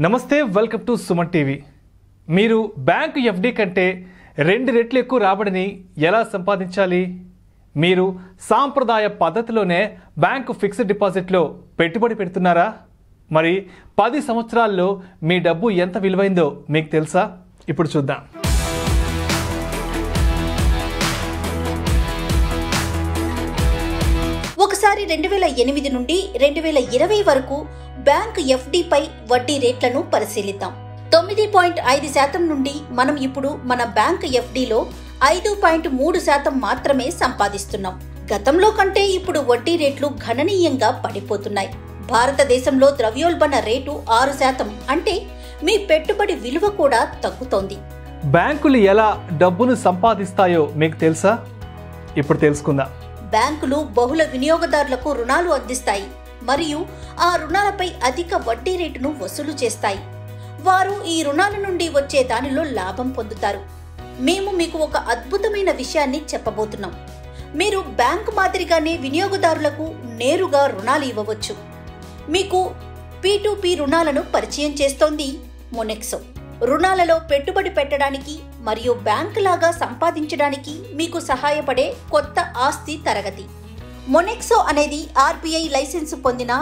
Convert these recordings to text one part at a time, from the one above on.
నమస్తే welcome to Suman TV మీరు bank FD కంటే రెండు రెట్లు ఎక్కువ రాబడిని ఎలా సంపాదించాలి మీరు సాంప్రదాయ పద్ధతిలోనే బ్యాంకు ఫిక్స్డ్ డిపాజిట్లో పెట్టుబడి పెడుతున్నారా మరి పది సంవత్సరాల్లో మీ డబ్బు ఎంత విలువైందో మీకు తెలుసా ఇప్పుడు చూద్దాం ఒకసారి రెండు వేల ఎనిమిది నుండి రెండు వేల ఇరవై వరకు బ్యాంక్ ఎఫ్డిపై వడ్డీ రేట్లను పరిశీలిద్దాం తొమ్మిది పాయింట్ ఐదు శాతం నుండి మనం ఇప్పుడు మన బ్యాంక్ ఎఫ్డిలో ఐదు పాయింట్ మూడు శాతం మాత్రమే సంపాదిస్తున్నాం గతంలో కంటే ఇప్పుడు వడ్డీ రేట్లు గణనీయంగా పడిపోతున్నాయి భారతదేశంలో ద్రవ్యోల్బణ రేటు ఆరు శాతం అంటే మీ పెట్టుబడి విలువ కూడా తగ్గుతోంది బ్యాంకులు ఎలా డబ్బును సంపాదిస్తాయో మీకు తెలుసా ఇప్పుడు తెలుసుకుందాం బ్యాంకులు బహుళ వినియోగదారులకు రుణాలు అందిస్తాయి మరియు ఆ రుణాలపై అధిక వడ్డీ రేటును వసూలు చేస్తాయి వారు ఈ రుణాల నుండి వచ్చే దానిలో లాభం పొందుతారు మేము మీకు ఒక అద్భుతమైన విషయాన్ని చెప్పబోతున్నాం మీరు బ్యాంకు మాదిరిగానే వినియోగదారులకు నేరుగా రుణాలు ఇవ్వవచ్చు మీకు పీ రుణాలను పరిచయం చేస్తోంది మొనెక్సో రుణాలలో పెట్టుబడి పెట్టడానికి మరియు బ్యాంక్ లాగా సంపాదించడానికి మీకు సహాయపడే కొత్త ఆస్తి తరగతి మొనెక్సో అనేది ఆర్బీఐ లైసెన్సు పొందిన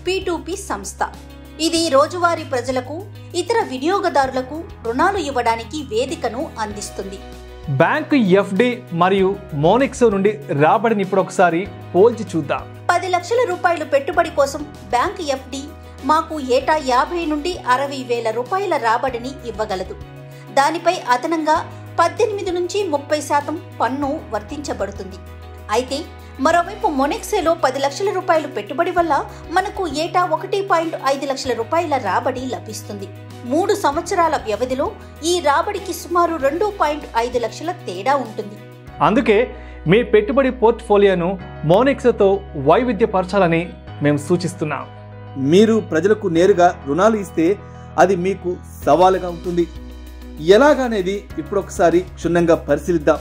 పీ సంస్థ ఇది రోజువారీ ప్రజలకు ఇతర వినియోగదారులకు రుణాలు ఇవ్వడానికి వేదికను అందిస్తుంది బ్యాంకు ఎఫ్డి మరియు మోనిక్సో నుండి రాబడిని ఇప్పుడు ఒకసారి పోల్చి చూద్దాం పది లక్షల రూపాయలు పెట్టుబడి కోసం బ్యాంక్ ఎఫ్డి మాకు ఏటా యాభై నుండి అరవై వేల రూపాయల రాబడిని ఇవ్వగలదు దానిపై అదనంగా పద్దెనిమిది నుంచి ముప్పై శాతం పన్ను వర్తించబడుతుంది అయితే మరోవైపు మొనెక్సేలో పది లక్షల రూపాయలు పెట్టుబడి వల్ల మనకు ఏటా ఒకటి పాయింట్ ఐదు లక్షల రూపాయల రాబడి లభిస్తుంది మూడు సంవత్సరాల వ్యవధిలో ఈ రాబడికి సుమారు రెండు పాయింట్ ఐదు లక్షల తేడా ఉంటుంది అందుకే మీ పెట్టుబడి పోర్ట్ఫోలియోను మోనిక్సోతో వైవిధ్యపరచాలని మేము సూచిస్తున్నాం మీరు ప్రజలకు నేరుగా రుణాలు ఇస్తే అది మీకు సవాలుగా ఉంటుంది ఎలాగనేది ఇప్పుడు ఒకసారి క్షుణ్ణంగా పరిశీలిద్దాం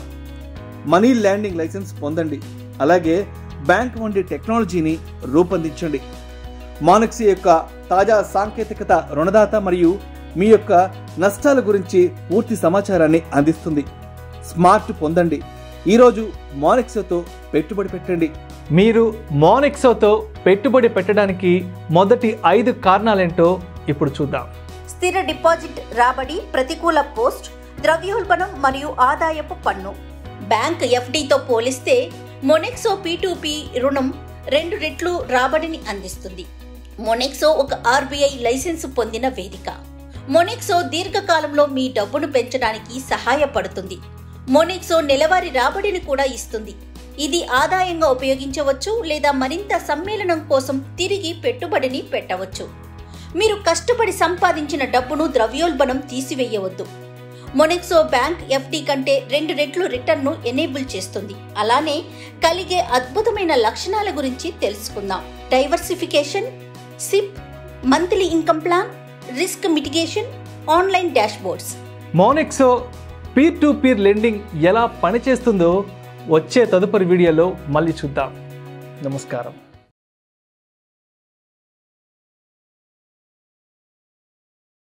మనీ ల్యాండింగ్ లైసెన్స్ పొందండి అలాగే బ్యాంక్ వంటి టెక్నాలజీని రూపొందించండి మానక్సీ యొక్క తాజా సాంకేతికత రుణదాత మరియు మీ యొక్క నష్టాల గురించి పూర్తి సమాచారాన్ని అందిస్తుంది స్మార్ట్ పొందండి ఈరోజు మానక్సీతో పెట్టుబడి పెట్టండి మీరు మోనిక్సోతో పెట్టుబడి పెట్టడానికి మొదటి ఐదు కారణాలేంటో ఇప్పుడు చూద్దాం స్థిర డిపాజిట్ రాబడి ప్రతికూల పోస్ట్ ద్రవ్యోల్బణం మరియు ఆదాయపు పన్ను బ్యాంక్ ఎఫ్డితో పోలిస్తే మొనెక్సో పీ రుణం రెండు రెట్లు రాబడిని అందిస్తుంది మొనెక్సో ఒక ఆర్బీఐ లైసెన్సు పొందిన వేదిక మొనెక్సో దీర్ఘకాలంలో మీ డబ్బును పెంచడానికి సహాయపడుతుంది మొనెక్సో నెలవారీ రాబడిని కూడా ఇస్తుంది ఇది ఆదాయంగా ఉపయోగించవచ్చు లేదా మరింత సమ్మేళనం కోసం తిరిగి పెట్టుబడిని పెట్టవచ్చు మీరు కష్టపడి సంపాదించిన డబ్బును ద్రవ్యోల్బణం తీసివేయవద్దు మొనెక్సో బ్యాంక్ ఎఫ్డి కంటే రెండు రెట్లు రిటర్న్ను ఎనేబుల్ చేస్తుంది అలానే కలిగే అద్భుతమైన లక్షణాల గురించి తెలుసుకుందాం diversification SIP monthly income plan risk mitigation online dashboards Monexo peer to peer lending ఎలా పనిచేస్తుందో వచ్చే తదుపరి వీడియోలో మళ్ళీ చూద్దాం నమస్కారం